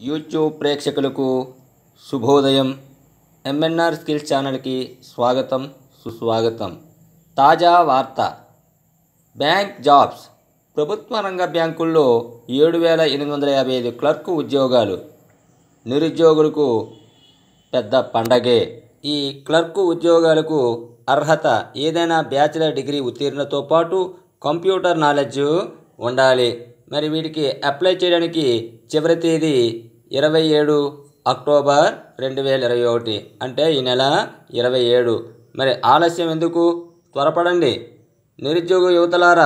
YouTube ప్రేక్షకులకు శుభోదయం MNR skills ఛానల్కి స్వాగతం సుస్వాగతం తాజా వార్త బ్యాంక్ జాబ్స్ ప్రభుత్వ రంగ బ్యాంకుల్లో ఏడు వేల ఎనిమిది వందల యాభై ఐదు క్లర్క్ ఉద్యోగాలు నిరుద్యోగులకు పెద్ద పండగే ఈ క్లర్క్ ఉద్యోగాలకు అర్హత ఏదైనా బ్యాచిలర్ డిగ్రీ ఉత్తీర్ణతో పాటు కంప్యూటర్ నాలెడ్జ్ ఉండాలి మరి వీటికి అప్లై చేయడానికి చివరి తేదీ ఇరవై ఏడు అక్టోబర్ రెండు వేల ఇరవై ఒకటి అంటే ఈ నెల ఇరవై ఏడు మరి ఆలస్యం ఎందుకు త్వరపడండి నిరుద్యోగ యువతలారా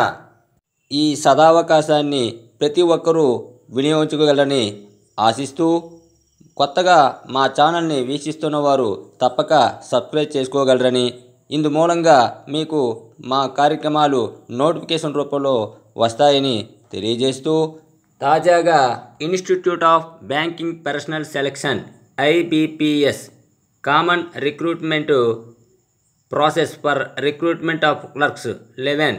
ఈ సదావకాశాన్ని ప్రతి ఒక్కరూ వినియోగించుకోగలరని ఆశిస్తూ కొత్తగా మా ఛానల్ని వీక్షిస్తున్న వారు తప్పక సబ్స్క్రైబ్ చేసుకోగలరని ఇందు మూలంగా మీకు మా కార్యక్రమాలు నోటిఫికేషన్ రూపంలో వస్తాయని తెలియజేస్తూ తాజాగా institute of banking personnel selection IBPS common recruitment process for recruitment of clerks eleven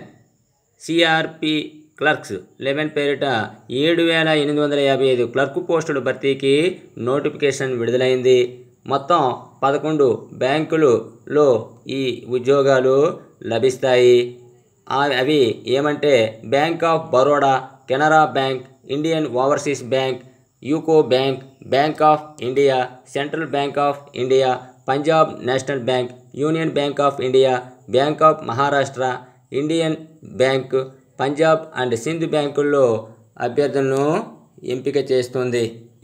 CRP clerks eleven పేరిట ఏడు వేల ఎనిమిది వందల యాభై ఐదు క్లర్క్ పోస్టుల భర్తీకి నోటిఫికేషన్ విడుదలైంది మొత్తం పదకొండు బ్యాంకులలో ఈ ఉద్యోగాలు లభిస్తాయి ఆ- అవి ఏమంటే bank of Baroda Canara bank Indian overseas bank UCO bank bank of India central bank of India Punjab national bank union bank of India bank of Maharashtra Indian bank Punjab and Sind బ్యాంకుల్లో అభ్యర్థులను ఎంపిక చేస్తుంది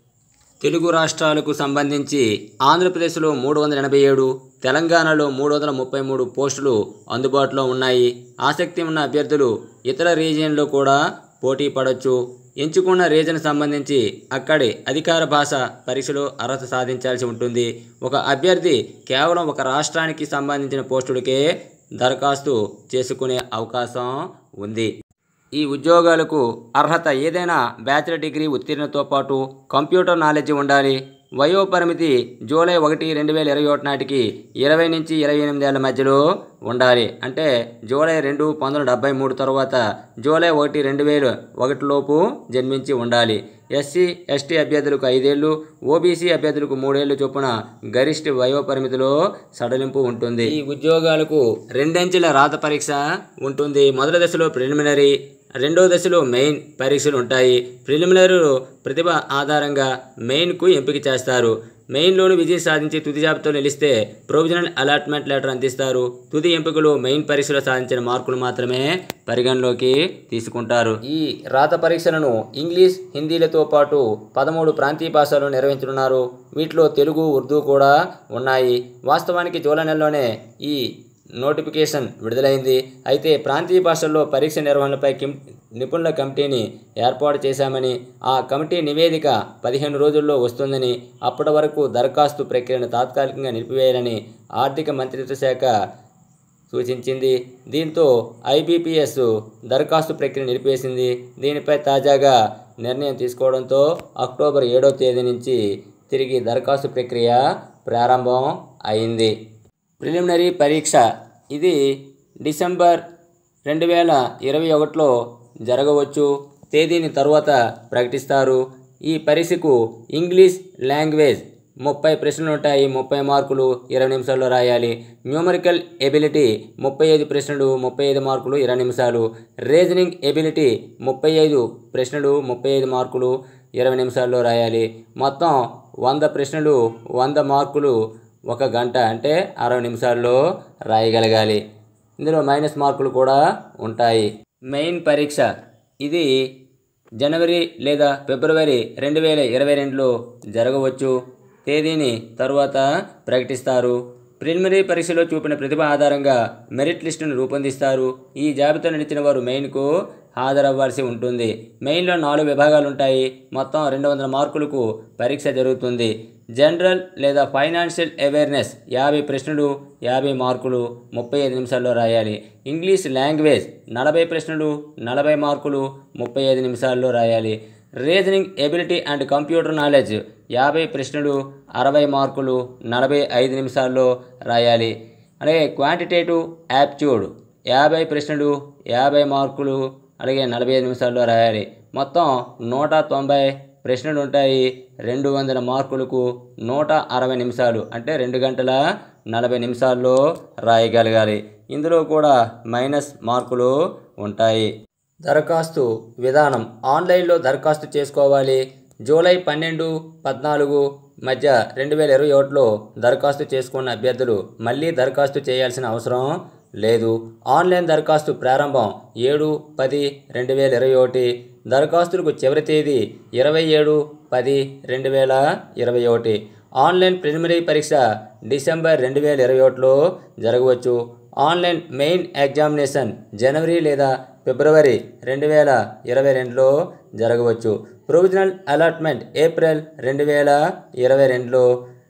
తెలుగు రాష్ట్రాలకు సంబంధించి ఆంధ్రప్రదేశ్లో మూడు వందల ఎనభై ఏడు తెలంగాణలో మూడు వందల ముప్పై మూడు పోస్టులు అందుబాటులో ఉన్నాయి ఆసక్తి ఉన్న అభ్యర్థులు ఇతర రీజియన్లో కూడా పోటీ పడవచ్చు ఎంచుకున్న రీజన్ సంబంధించి అక్కడి అధికార భాష పరీక్షలో అర్హత సాధించాల్సి ఉంటుంది ఒక అభ్యర్థి కేవలం ఒక రాష్ట్రానికి సంబంధించిన పోస్టులకే దరఖాస్తు చేసుకునే అవకాశం ఉంది ఈ ఉద్యోగాలకు అర్హత ఏదైనా బ్యాచిలర్ డిగ్రీ ఉత్తీర్ణతో పాటు కంప్యూటర్ నాలెడ్జ్ ఉండాలి వయోపరిమితి జూలై ఒకటి రెండు వేల ఇరవై ఒకటి నాటికి ఇరవై నుంచి ఇరవై ఎనిమిది ఏళ్ల మధ్యలో ఉండాలి అంటే జూలై రెండు పంతొమ్మిది వందల డెబ్బై మూడు తర్వాత జూలై ఒకటి రెండు వేల ఒకటిలోపు జన్మించి ఉండాలి ఎస్సీ ఎస్టీ అభ్యర్థులకు ఐదేళ్లు ఓబీసీ అభ్యర్థులకు మూడేళ్లు చొప్పున గరిష్ట వయోపరిమితిలో సడలింపు ఉంటుంది ఈ ఉద్యోగాలకు రెండంచెల రాత పరీక్ష ఉంటుంది మొదటి దశలో ప్రిలిమినరీ రెండో దశలో మెయిన్ పరీక్షలు ఉంటాయి ప్రిలిమినరీలో ప్రతిభ ఆధారంగా మెయిన్కు ఎంపిక చేస్తారు మెయిన్లోను విజయం సాధించి తుది జాబితాలో నిలిస్తే ప్రొవిజనల్ అలాట్మెంట్ లెటర్ అందిస్తారు తుది ఎంపికలు మెయిన్ పరీక్షలో సాధించిన మార్కులు మాత్రమే పరిగణలోకి తీసుకుంటారు ఈ రాత పరీక్షలను ఇంగ్లీష్ హిందీలతో పాటు పదమూడు ప్రాంతీయ భాషల్లో నిర్వహించనున్నారు వీటిలో తెలుగు ఉర్దూ కూడా ఉన్నాయి వాస్తవానికి జూలై నెలలోనే ఈ నోటిఫికేషన్ విడుదలైంది అయితే ప్రాంతీయ భాషల్లో పరీక్ష నిర్వహణపై కిమ్ నిపుణుల కమిటీని ఏర్పాటు చేశామని ఆ కమిటీ నివేదిక పదిహేను రోజుల్లో వస్తుందని అప్పటి వరకు దరఖాస్తు ప్రక్రియను తాత్కాలికంగా నిలిపివేయాలని ఆర్థిక మంత్రిత్వ శాఖ సూచించింది దీంతో ఐబీపీఎస్ దరఖాస్తు ప్రక్రియ నిలిపేసింది దీనిపై తాజాగా నిర్ణయం తీసుకోవడంతో అక్టోబర్ ఏడో తేదీ నుంచి తిరిగి దరఖాస్తు ప్రక్రియ ప్రారంభం అయింది ప్రిలిమినరీ పరీక్ష ఇది డిసెంబర్ రెండు వేల ఇరవై ఒకటిలో జరగవచ్చు తేదీని తరువాత ప్రకటిస్తారు ఈ పరీక్షకు ఇంగ్లీష్ లాంగ్వేజ్ ముప్పై ప్రశ్నలు ఉంటాయి ముప్పై మార్కులు ఇరవై నిమిషాల్లో రాయాలి న్యూమరికల్ ఎబిలిటీ ముప్పై ఐదు ప్రశ్నలు ముప్పై ఐదు మార్కులు ఇరవై నిమిషాలు రీజనింగ్ ఎబిలిటీ ముప్పై ఐదు ప్రశ్నలు ముప్పై ఐదు మార్కులు ఇరవై నిమిషాల్లో రాయాలి మొత్తం వంద ప్రశ్నలు వంద మార్కులు ఒక గంట అంటే అరవై నిమిషాల్లో రాయగలగాలి ఇందులో మైనస్ మార్కులు కూడా ఉంటాయి మెయిన్ పరీక్ష ఇది జనవరి లేదా ఫిబ్రవరి రెండు వేల ఇరవై రెండులో జరగవచ్చు తేదీని తరువాత ప్రకటిస్తారు ప్రిలిమినరీ పరీక్షలో చూపిన ప్రతిభ ఆధారంగా మెరిట్ లిస్టును రూపొందిస్తారు ఈ జాబితాలో నిలిచిన వారు మెయిన్కు హాజరవ్వాల్సి ఉంటుంది మెయిన్లో నాలుగు విభాగాలు ఉంటాయి మొత్తం రెండు వందల మార్కులకు పరీక్ష జరుగుతుంది జనరల్ లేదా ఫైనాన్షియల్ అవేర్నెస్ యాభై ప్రశ్నలు యాభై మార్కులు ముప్పై ఐదు నిమిషాల్లో రాయాలి ఇంగ్లీష్ లాంగ్వేజ్ నలభై ప్రశ్నలు నలభై మార్కులు ముప్పై ఐదు నిమిషాల్లో రాయాలి reasoning ability and computer knowledge యాభై ప్రశ్నలు అరవై మార్కులు నలభై ఐదు నిమిషాల్లో రాయాలి అలాగే క్వాంటిటేటివ్ యాప్ట్యూడ్ యాభై ప్రశ్నలు యాభై మార్కులు అలాగే నలభై ఐదు నిమిషాల్లో రాయాలి మొత్తం నూట తొంభై ప్రశ్నలు ఉంటాయి రెండు వందల మార్కులకు నూట అరవై నిమిషాలు అంటే రెండు గంటల నలభై నిమిషాల్లో రాయగలగాలి ఇందులో కూడా మైనస్ మార్కులు ఉంటాయి దరఖాస్తు విధానం ఆన్లైన్లో దరఖాస్తు చేసుకోవాలి జూలై పన్నెండు పద్నాలుగు మధ్య రెండు వేల ఇరవై ఒకటిలో దరఖాస్తు చేసుకున్న అభ్యర్థులు మళ్ళీ దరఖాస్తు చేయాల్సిన అవసరం లేదు ఆన్లైన్ దరఖాస్తు ప్రారంభం ఏడు పది రెండు వేల ఇరవై ఒకటి దరఖాస్తులకు చివరి తేదీ ఇరవై ఏడు పది రెండు వేల ఇరవై ఒకటి ఆన్లైన్ ప్రిలిమినరీ పరీక్ష డిసెంబర్ రెండు వేల ఇరవై ఒకటిలో జరగవచ్చు ఆన్లైన్ మెయిన్ ఎగ్జామినేషన్ జనవరి లేదా ఫిబ్రవరి రెండు వేల ఇరవై రెండులో జరగవచ్చు ప్రొవిజనల్ అలాట్మెంట్ ఏప్రిల్ రెండు వేల ఇరవై రెండులో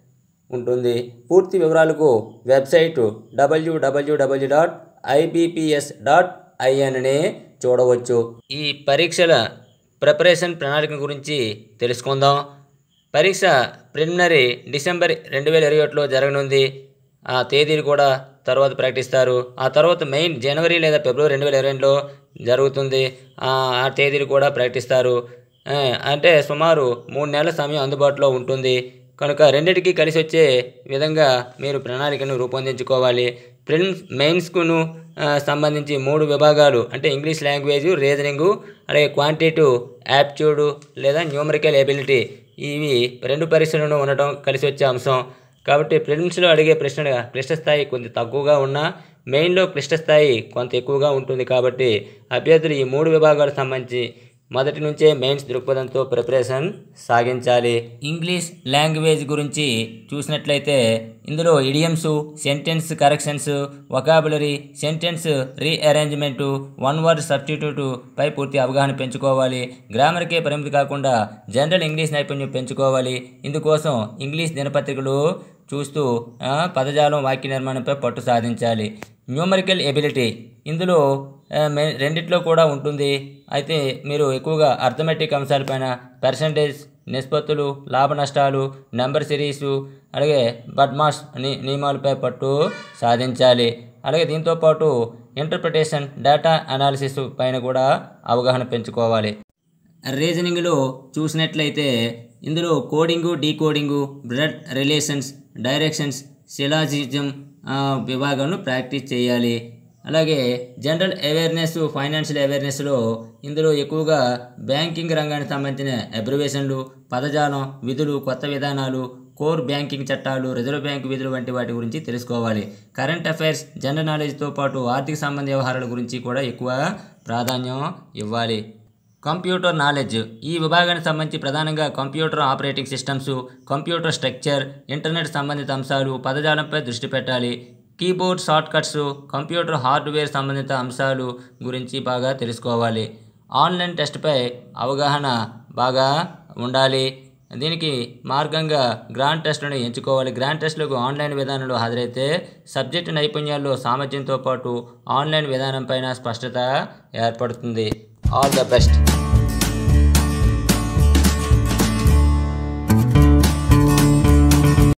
ఉంటుంది పూర్తి వివరాలకు website WWW dot IBPS dot ఐఎన్ని చూడవచ్చు ఈ పరీక్షల ప్రిపరేషన్ ప్రణాళిక గురించి తెలుసుకుందాం పరీక్ష ప్రిలిమినరీ డిసెంబర్ రెండు వేల ఇరవై ఒకటిలో జరగనుంది ఆ తేదీలు కూడా తర్వాత ప్రకటిస్తారు ఆ తర్వాత మెయిన్ జనవరి లేదా ఫిబ్రవరి రెండు వేల ఇరవై రెండులో జరుగుతుంది ఆ ఆ తేదీలు కూడా ప్రకటిస్తారు ఆ, అంటే సుమారు మూడు నెలల సమయం అందుబాటులో ఉంటుంది కనుక రెండింటికి కలిసి వచ్చే విధంగా మీరు ప్రణాళికను రూపొందించుకోవాలి ప్రిలిమ్స్ మెయిన్స్కును ఆ, సంబంధించి మూడు విభాగాలు అంటే ఇంగ్లీష్ లాంగ్వేజ్ రీజనింగు అలాగే క్వాంటిటివ్ యాప్ట్యూడ్ లేదా న్యూమరికల్ ఎబిలిటీ ఇవి రెండు పరీక్షలను ఉండటం కలిసి వచ్చే అంశం కాబట్టి ప్రిలిమ్స్లో అడిగే ప్రశ్న క్లిష్ట స్థాయి కొంచెం తక్కువగా ఉన్నా మెయిన్లో క్లిష్ట స్థాయి కొంత ఎక్కువగా ఉంటుంది కాబట్టి అభ్యర్థులు ఈ మూడు విభాగాలకు సంబంధించి మొదటి నుంచే మెయిన్స్ దృక్పథంతో ప్రిపరేషన్ సాగించాలి ఇంగ్లీష్ లాంగ్వేజ్ గురించి చూసినట్లయితే ఇందులో idioms sentence corrections vocabulary sentence rearrangement one word substitute పై పూర్తి అవగాహన పెంచుకోవాలి గ్రామర్కే పరిమితి కాకుండా జనరల్ ఇంగ్లీష్ నైపుణ్యం పెంచుకోవాలి ఇందుకోసం ఇంగ్లీష్ దినపత్రికలు చూస్తూ ఆ, పదజాలం వాక్య నిర్మాణంపై పట్టు సాధించాలి న్యూమరికల్ ఎబిలిటీ ఇందులో ఆ, మే- రెండిట్లో కూడా ఉంటుంది అయితే మీరు ఎక్కువగా అర్థమెటిక్ అంశాలపైన పర్సంటేజ్ నిష్పత్తులు లాభ నష్టాలు నెంబర్ సిరీసు అలాగే బడ్మాస్ ని నియమాలపై పట్టు సాధించాలి అలాగే దీంతో పాటు ఇంటర్ప్రిటేషన్ డేటా అనాలిసిస్ పైన కూడా అవగాహన పెంచుకోవాలి రీజనింగ్లో చూసినట్లయితే ఇందులో coding decoding blood relations directions syllogism విభాగంలో ప్రాక్టీస్ చేయాలి అలాగే జనరల్ అవేర్నెస్ ఫైనాన్షియల్ అవేర్నెస్లో ఇందులో ఎక్కువగా బ్యాంకింగ్ రంగానికి సంబంధించిన అబ్రివేషన్లు పదజాలం విధులు కొత్త విధానాలు కోర్ బ్యాంకింగ్ చట్టాలు రిజర్వ్ బ్యాంక్ విధులు వంటి వాటి గురించి తెలుసుకోవాలి కరెంట్ అఫైర్స్ జనరల్ నాలెడ్జ్తో పాటు ఆర్థిక సంబంధ వ్యవహారాల గురించి కూడా ఎక్కువ ప్రాధాన్యం ఇవ్వాలి కంప్యూటర్ నాలెడ్జ్ ఈ విభాగానికి సంబంధించి ప్రధానంగా computer operating systems computer structure internet సంబంధిత అంశాలు పదజాలంపై దృష్టి పెట్టాలి కీబోర్డ్ షార్ట్కట్స్ కంప్యూటర్ హార్డ్వేర్ సంబంధిత అంశాలు గురించి బాగా తెలుసుకోవాలి ఆన్లైన్ టెస్ట్పై అవగాహన బాగా ఉండాలి దీనికి మార్గంగా గ్రాండ్ టెస్ట్లను ఎంచుకోవాలి గ్రాండ్ టెస్ట్లకు ఆన్లైన్ విధానంలో హాజరైతే సబ్జెక్టు నైపుణ్యాల్లో సామర్థ్యంతో పాటు ఆన్లైన్ విధానం పైన స్పష్టత ఏర్పడుతుంది ఆల్ ద బెస్ట్